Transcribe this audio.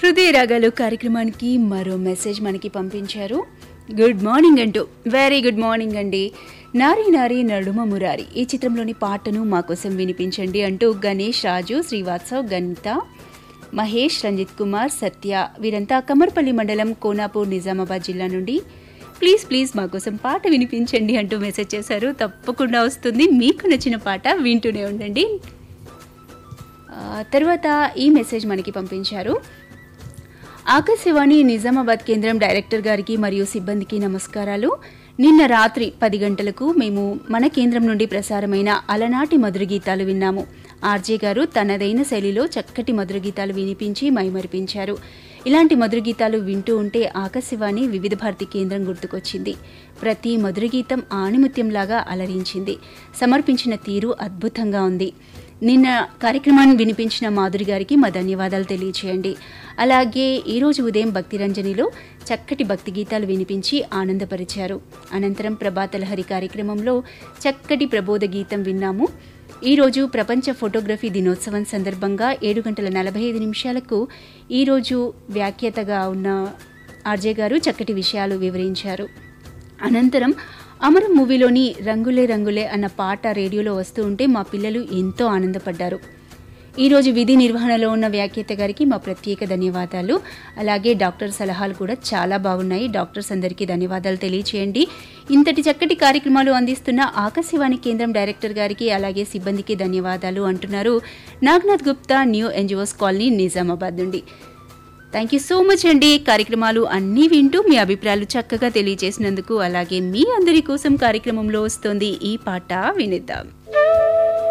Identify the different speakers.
Speaker 1: హృదయ రాగాలు కార్యక్రమానికి మరో మెసేజ్ మనకి పంపించారు గుడ్ మార్నింగ్ అంటూ వెరీ గుడ్ మార్నింగ్ అండి నారీ నారీ నడుమ మురారి ఈ చిత్రంలోని పాటను మా కోసం వినిపించండి అంటూ గణేష్ రాజు శ్రీవాత్సవ్ గణిత మహేష్ రంజిత్ కుమార్ సత్య వీరంతా కమర్పల్లి మండలం కోనాపూర్ నిజామాబాద్ జిల్లా నుండి ప్లీజ్ ప్లీజ్ మా కోసం పాట వినిపించండి అంటూ మెసేజ్ చేశారు తప్పకుండా వస్తుంది మీకు నచ్చిన పాట వింటూనే ఉండండి ఆ, తర్వాత ఈ మెసేజ్ మనకి పంపించారు ఆకాశవాణి నిజామాబాద్ కేంద్రం డైరెక్టర్ గారికి మరియు సిబ్బందికి నమస్కారాలు నిన్న రాత్రి పది గంటలకు మేము మన కేంద్రం నుండి ప్రసారమైన అలనాటి మధుర గీతాలు విన్నాము ఆర్జే గారు తనదైన శైలిలో చక్కటి మధుర గీతాలు వినిపించి మైమరిపించారు ఇలాంటి మధుర గీతాలు వింటూ ఉంటే ఆకాశవాణి వివిధ భారతి కేంద్రం గుర్తుకొచ్చింది ప్రతి మధుర గీతం ఆణిముత్యంలాగా అలరించింది సమర్పించిన తీరు అద్భుతంగా ఉంది నిన్న కార్యక్రమాన్ని వినిపించిన మాధురి గారికి మా ధన్యవాదాలు తెలియచేయండి అలాగే ఈరోజు ఉదయం భక్తి రంజనిలో చక్కటి భక్తి గీతాలు వినిపించి ఆనందపరిచారు అనంతరం ప్రభాతలహరి కార్యక్రమంలో చక్కటి ప్రబోధ గీతం విన్నాము ఈరోజు ప్రపంచ ఫోటోగ్రఫీ దినోత్సవం సందర్భంగా ఏడు గంటల నలభై ఐదు నిమిషాలకు ఈరోజు వ్యాఖ్యాతగా ఉన్న ఆర్జే గారు చక్కటి విషయాలు వివరించారు అనంతరం అమరం మూవీలోని రంగులే రంగులే అన్న పాట రేడియోలో వస్తూ ఉంటే మా పిల్లలు ఎంతో ఆనందపడ్డారు ఈరోజు విధి నిర్వహణలో ఉన్న వ్యాఖ్యాత గారికి మా ప్రత్యేక ధన్యవాదాలు అలాగే డాక్టర్ సలహాలు కూడా చాలా బాగున్నాయి డాక్టర్స్ అందరికీ ధన్యవాదాలు తెలియచేయండి ఇంతటి చక్కటి కార్యక్రమాలు అందిస్తున్న ఆకాశవాణి కేంద్రం డైరెక్టర్ గారికి అలాగే సిబ్బందికి ధన్యవాదాలు అంటున్నారు Naganath Gupta new NGOs colony Nizamabad నుండి థ్యాంక్ యూ సో మచ్ అండి కార్యక్రమాలు అన్నీ వింటూ మీ అభిప్రాయాలు చక్కగా తెలియజేసినందుకు అలాగే మీ అందరి కోసం కార్యక్రమంలో వస్తోంది ఈ పాట వినిద్దాం